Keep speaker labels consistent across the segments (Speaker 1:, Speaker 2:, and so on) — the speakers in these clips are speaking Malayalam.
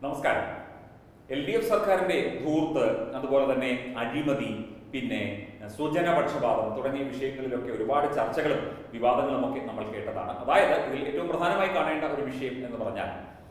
Speaker 1: നമസ്കാരം എൽ ഡി എഫ് സർക്കാരിന്റെ ധൂർത്ത് അതുപോലെ തന്നെ അഴിമതി പിന്നെ സ്വജനപക്ഷപാതം തുടങ്ങിയ വിഷയങ്ങളിലൊക്കെ ഒരുപാട് ചർച്ചകളും വിവാദങ്ങളും ഒക്കെ നമ്മൾ കേട്ടതാണ് അതായത് ഇതിൽ ഏറ്റവും പ്രധാനമായി കാണേണ്ട ഒരു വിഷയം എന്ന് പറഞ്ഞാൽ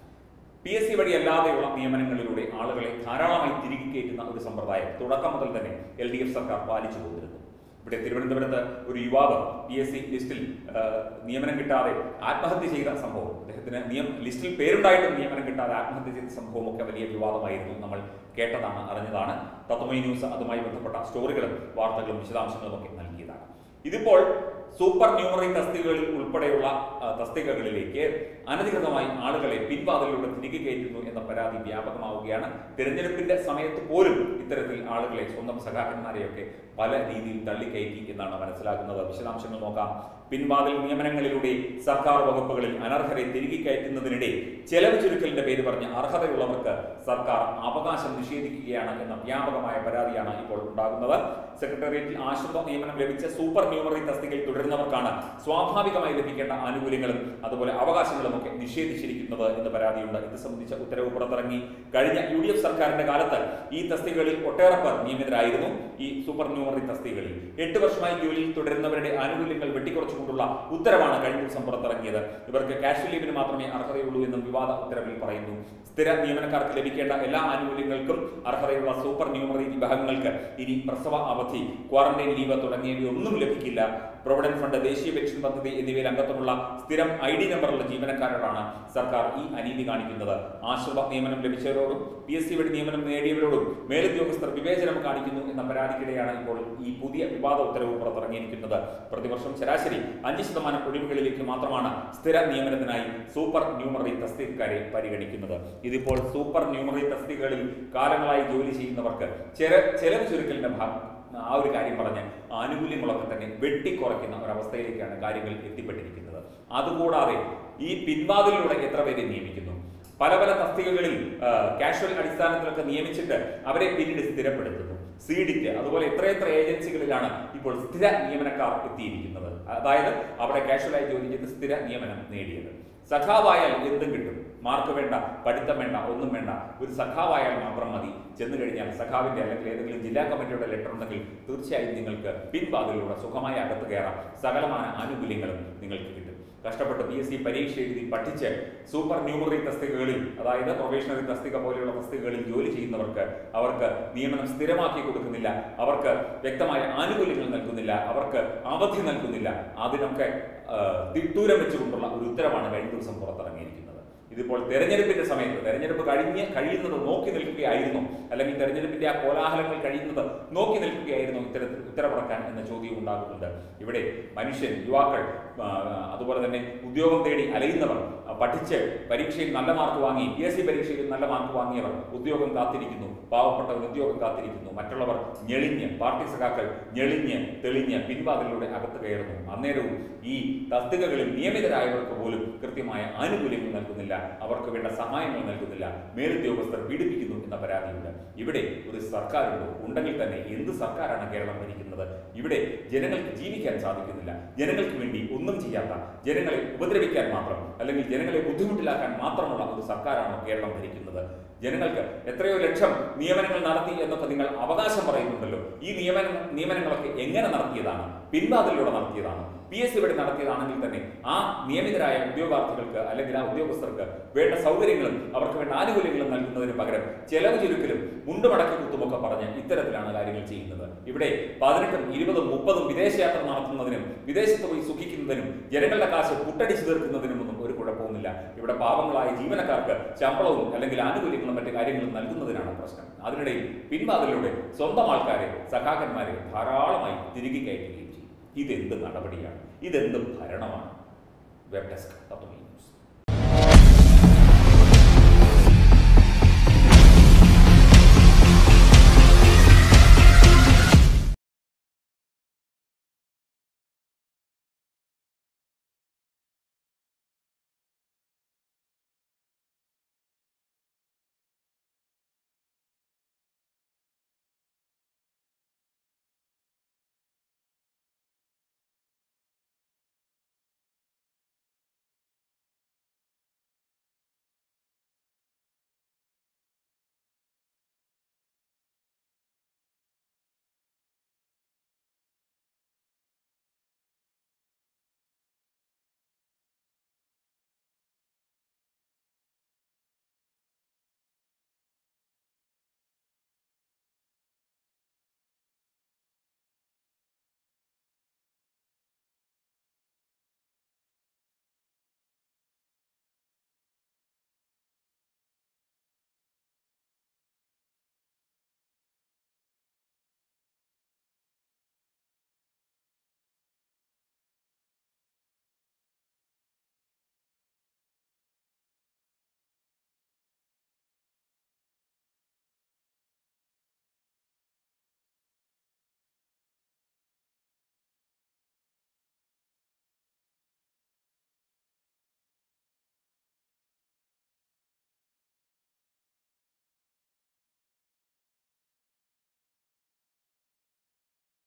Speaker 1: പി എസ് സി വഴി അല്ലാതെയുള്ള നിയമനങ്ങളിലൂടെ ആളുകളെ ധാരാളമായി തിരികെ കയറ്റുന്ന ഒരു സമ്പ്രദായം തുടക്കം മുതൽ തന്നെ എൽ ഡി എഫ് സർക്കാർ പാലിച്ചു പോന്നിരുന്നു ഇവിടെ തിരുവനന്തപുരത്ത് ഒരു യുവാവ് പി എസ് സി ലിസ്റ്റിൽ ആ, നിയമനം കിട്ടാതെ ആത്മഹത്യ ചെയ്ത സംഭവം അദ്ദേഹത്തിന് നിയം ലിസ്റ്റിൽ പേരുണ്ടായിട്ടും നിയമനം കിട്ടാതെ ആത്മഹത്യ ചെയ്ത സംഭവം ഒക്കെ വലിയ വിവാദമായിരുന്നു നമ്മൾ കേട്ടതാണ് അറിഞ്ഞതാണ് തത്വമൈ ന്യൂസ് അതുമായി ബന്ധപ്പെട്ട സ്റ്റോറികളും വാർത്തകളും വിശദാംശങ്ങളും ഒക്കെ നൽകിയതാണ് ഇതിപ്പോൾ സൂപ്പർ ന്യൂമറി തസ്തികകളിൽ ഉൾപ്പെടെയുള്ള ആ, തസ്തികകളിലേക്ക് അനധികൃതമായി ആളുകളെ പിൻവാതിലൂടെ തിരികെ കയറ്റുന്നു എന്ന പരാതി വ്യാപകമാവുകയാണ് തിരഞ്ഞെടുപ്പിന്റെ സമയത്ത് പോലും ഇത്തരത്തിൽ ആളുകളെ സ്വന്തം സഖാക്കന്മാരെയൊക്കെ പല രീതിയിൽ തള്ളിക്കയറ്റി എന്നാണ് മനസ്സിലാക്കുന്നത് വിശദാംശങ്ങൾ നോക്കാം പിൻവാതിൽ നിയമനങ്ങളിലൂടെ സർക്കാർ വകുപ്പുകളിൽ അനർഹരെ തിരികെ കയറ്റുന്നതിനിടെ ചെലവ് ചുരുക്കലിന്റെ പേര് പറഞ്ഞ് അർഹതയുള്ളവർക്ക് സർക്കാർ അവകാശം നിഷേധിക്കുകയാണ് എന്ന വ്യാപകമായ പരാതിയാണ് ഇപ്പോൾ ഉണ്ടാകുന്നത് സെക്രട്ടേറിയറ്റിൽ ആശ്രിത നിയമനം ലഭിച്ച സൂപ്പർ ന്യൂമറി തസ്തികയിൽ തുടരുന്നവർക്കാണ് സ്വാഭാവികമായി ലഭിക്കേണ്ട ആനുകൂല്യങ്ങളും അതുപോലെ അവകാശങ്ങളും ഒക്കെ നിഷേധിച്ചിരിക്കുന്നത് എന്ന് പരാതിയുണ്ട് ഇത് സംബന്ധിച്ച ഉത്തരവ് പുറത്തിറങ്ങി കഴിഞ്ഞ യു ഡി എഫ് സർക്കാരിന്റെ കാലത്ത് ഈ തസ്തികകളിൽ ഒട്ടേറെ പേർ നിയമിതരായിരുന്നു ഈ സൂപ്പർ ന്യൂമറി തസ്തികകളിൽ എട്ട് വർഷമായി ജോലിയിൽ തുടരുന്നവരുടെ ആനുകൂല്യങ്ങൾ വെട്ടിക്കുറച്ചുകൊണ്ടുള്ള ഉത്തരവാണ് കഴിഞ്ഞ ദിവസം പുറത്തിറങ്ങിയത് ഇവർക്ക് കാഷ്വൽ ലീവിന് മാത്രമേ അർഹതയുള്ളൂ എന്നും വിവാദ ഉത്തരവിൽ പറയുന്നു സ്ഥിര നിയമനക്കാർക്ക് ലഭിക്കേണ്ട എല്ലാ ആനുകൂല്യങ്ങൾക്കും അർഹതയുള്ള സൂപ്പർ ന്യൂമറി വിഭാഗങ്ങൾക്ക് ഇനി പ്രസവ അവധി ക്വാറന്റൈൻ ലീവ് തുടങ്ങിയവയൊന്നും ലഭിക്കില്ല പ്രൊവിഡന്റ് ഫണ്ട് ദേശീയ പെൻഷൻ പദ്ധതി എന്നിവയിൽ അംഗത്വമുള്ള സ്ഥിരം ഐ ഡി നമ്പറുള്ള ജീവനക്കാരോടാണ് സർക്കാർ ഈ അനീതി കാണിക്കുന്നത് ആശ്രിത നിയമനം ലഭിച്ചവരോടും പി എസ് സി വഴി നിയമനം നേടിയവരോടും മേലുദ്യോഗസ്ഥർ വിവേചനം കാണിക്കുന്നു എന്ന പരാതിക്കിടെയാണ് ഇപ്പോൾ ഈ പുതിയ വിവാദ ഉത്തരവ് പുറത്തിറങ്ങിയിരിക്കുന്നത് പ്രതിവർഷം ശരാശരി അഞ്ച് ശതമാനം ഒഴിവുകളിലേക്ക് മാത്രമാണ് സ്ഥിര നിയമനത്തിനായി സൂപ്പർ ന്യൂമറി തസ്തികക്കാരെ പരിഗണിക്കുന്നത് ഇതിപ്പോൾ സൂപ്പർ ന്യൂമറി തസ്തികകളിൽ കാലങ്ങളായി ജോലി ചെയ്യുന്നവർക്ക് ചെല ചെലവ് ചുരുക്കലിന്റെ ഭാഗം ആ ഒരു കാര്യം പറഞ്ഞ് ആനുകൂല്യങ്ങളൊക്കെ തന്നെ വെട്ടിക്കുറയ്ക്കുന്ന ഒരവസ്ഥയിലേക്കാണ് കാര്യങ്ങൾ എത്തിപ്പെട്ടിരിക്കുന്നത് അതുകൂടാതെ ഈ പിൻവാതിലൂടെ എത്ര പേരെ നിയമിക്കുന്നു പല പല തസ്തികകളിൽ കാഷ്വൽ അടിസ്ഥാനത്തിലൊക്കെ നിയമിച്ചിട്ട് അവരെ പിന്നീട് സ്ഥിരപ്പെടുത്തുന്നു സീഡിറ്റ് അതുപോലെ എത്രയെത്ര ഏജൻസികളിലാണ് ഇപ്പോൾ സ്ഥിര നിയമനക്കാർ എത്തിയിരിക്കുന്നത് അതായത് അവിടെ കാഷ്വലായി ജോലി ചെയ്ത് സ്ഥിര നിയമനം നേടിയത് സഖാവായാൽ എന്തും കിട്ടും മാർക്ക് വേണ്ട പഠിത്തം വേണ്ട ഒന്നും വേണ്ട ഒരു സഖാവായാൽ മാത്രം മതി ചെന്നു കഴിഞ്ഞാൽ സഖാവിന്റെ അല്ലെങ്കിൽ ഏതെങ്കിലും ജില്ലാ കമ്മിറ്റിയുടെ ലെറ്റർ ഉണ്ടെങ്കിൽ തീർച്ചയായും നിങ്ങൾക്ക് പിൻവാതിലൂടെ സുഖമായി അകത്ത് കയറാം സകലമായ ആനുകൂല്യങ്ങളും നിങ്ങൾക്ക് കിട്ടും കഷ്ടപ്പെട്ട് പി എസ് സി പരീക്ഷ എഴുതി പഠിച്ച് സൂപ്പർ ന്യൂമറി തസ്തികകളിൽ അതായത് പ്രൊഫഷണറി തസ്തിക പോലെയുള്ള തസ്തികകളിൽ ജോലി ചെയ്യുന്നവർക്ക് അവർക്ക് നിയമനം സ്ഥിരമാക്കി കൊടുക്കുന്നില്ല അവർക്ക് വ്യക്തമായ ആനുകൂല്യങ്ങൾ നൽകുന്നില്ല അവർക്ക് അവധി നൽകുന്നില്ല അതിനൊക്കെ ആ, തിട്ടൂരം വെച്ചുകൊണ്ടുള്ള ഒരു ഉത്തരവാണ് കഴിഞ്ഞ ദിവസം പുറത്തിറങ്ങിയിരിക്കുന്നത് ഇതിപ്പോൾ തെരഞ്ഞെടുപ്പിന്റെ സമയത്ത് തെരഞ്ഞെടുപ്പ് കഴിഞ്ഞ് കഴിയുന്നത് നോക്കി നിൽക്കുകയായിരുന്നു അല്ലെങ്കിൽ തെരഞ്ഞെടുപ്പിന്റെ ആ കോലാഹലങ്ങൾ കഴിയുന്നത് നോക്കി നിൽക്കുകയായിരുന്നു ഇത്തരത്തിൽ ഉത്തരവിറക്കാൻ എന്ന ചോദ്യം ഉണ്ടാകുന്നുണ്ട് ഇവിടെ മനുഷ്യൻ യുവാക്കൾ ആ, അതുപോലെ തന്നെ ഉദ്യോഗം തേടി അലയുന്നവർ ആ, പഠിച്ച് പരീക്ഷയിൽ നല്ല മാർക്ക് വാങ്ങി പി എസ് സി പരീക്ഷയിൽ നല്ല മാർക്ക് വാങ്ങിയവർ ഉദ്യോഗം കാത്തിരിക്കുന്നു പാവപ്പെട്ടവർ ഉദ്യോഗം കാത്തിരിക്കുന്നു മറ്റുള്ളവർ ഞെളിഞ്ഞ് പാർട്ടി സഖാക്കൾ ഞെളിഞ്ഞ് തെളിഞ്ഞ് പിൻവാതിലൂടെ അകത്ത് കയറുന്നു അന്നേരവും ഈ തസ്തികകളിൽ നിയമിതരായവർക്ക് പോലും കൃത്യമായ ആനുകൂല്യങ്ങൾ നൽകുന്നില്ല അവർക്ക് വേണ്ട സഹായങ്ങൾ നൽകുന്നില്ല മേലുദ്യോഗസ്ഥർ പീഡിപ്പിക്കുന്നു എന്ന പരാതിയുണ്ട് ഇവിടെ ഒരു സർക്കാരുണ്ടോ ഉണ്ടെങ്കിൽ തന്നെ എന്ത് സർക്കാരാണ് കേരളം ഭരിക്കുന്നത് ഇവിടെ ജനങ്ങൾക്ക് ജീവിക്കാൻ സാധിക്കുന്നില്ല ജനങ്ങൾക്ക് വേണ്ടി ഒന്നും ചെയ്യാത്ത ജനങ്ങളെ ഉപദ്രവിക്കാൻ മാത്രം അല്ലെങ്കിൽ ജനങ്ങളെ ബുദ്ധിമുട്ടിലാക്കാൻ മാത്രമുള്ള ഒരു സർക്കാരാണോ കേരളം ഭരിക്കുന്നത് ജനങ്ങൾക്ക് എത്രയോ ലക്ഷം നിയമനങ്ങൾ നടത്തി എന്നൊക്കെ നിങ്ങൾ അവകാശം പറയുന്നുണ്ടല്ലോ ഈ നിയമന നിയമനങ്ങളൊക്കെ എങ്ങനെ നടത്തിയതാണ് പിൻവാതിലൂടെ നടത്തിയതാണ് പി എസ് സി വഴി നടത്തിയതാണെങ്കിൽ തന്നെ ആ നിയമിതരായ ഉദ്യോഗാർത്ഥികൾക്ക് അല്ലെങ്കിൽ ആ ഉദ്യോഗസ്ഥർക്ക് വേണ്ട സൗകര്യങ്ങളും അവർക്ക് വേണ്ട ആനുകൂല്യങ്ങളും നൽകുന്നതിന് പകരം ചെലവ് ചുരുക്കലും മുണ്ടുമടക്കി കുത്തുമൊക്കെ പറഞ്ഞ് ഇത്തരത്തിലാണ് കാര്യങ്ങൾ ചെയ്യുന്നത് ഇവിടെ പതിനെട്ടും ഇരുപതും മുപ്പതും വിദേശയാത്ര നടത്തുന്നതിനും വിദേശത്ത് പോയി സുഖിക്കുന്നതിനും ജനങ്ങളുടെ കാശ് പുട്ടടിച്ചു തീർക്കുന്നതിനുമൊന്നും ഒരു കുഴപ്പവുമില്ല ഇവിടെ പാവങ്ങളായ ജീവനക്കാർക്ക് ശമ്പളവും അല്ലെങ്കിൽ ആനുകൂല്യങ്ങളും മറ്റു കാര്യങ്ങളും നൽകുന്നതിനാണ് പ്രശ്നം അതിനിടയിൽ പിൻവാതിലൂടെ സ്വന്തം ആൾക്കാരെ സഖാക്കന്മാരെ ധാരാളമായി തിരികെ കയറ്റുകയും ചെയ്യും ഇതെന്ത് നടപടിയാണ് ഇതെന്ത് ഭരണമാണ് വെബ് ഡെസ്ക് തത്വമീ ന്യൂസ്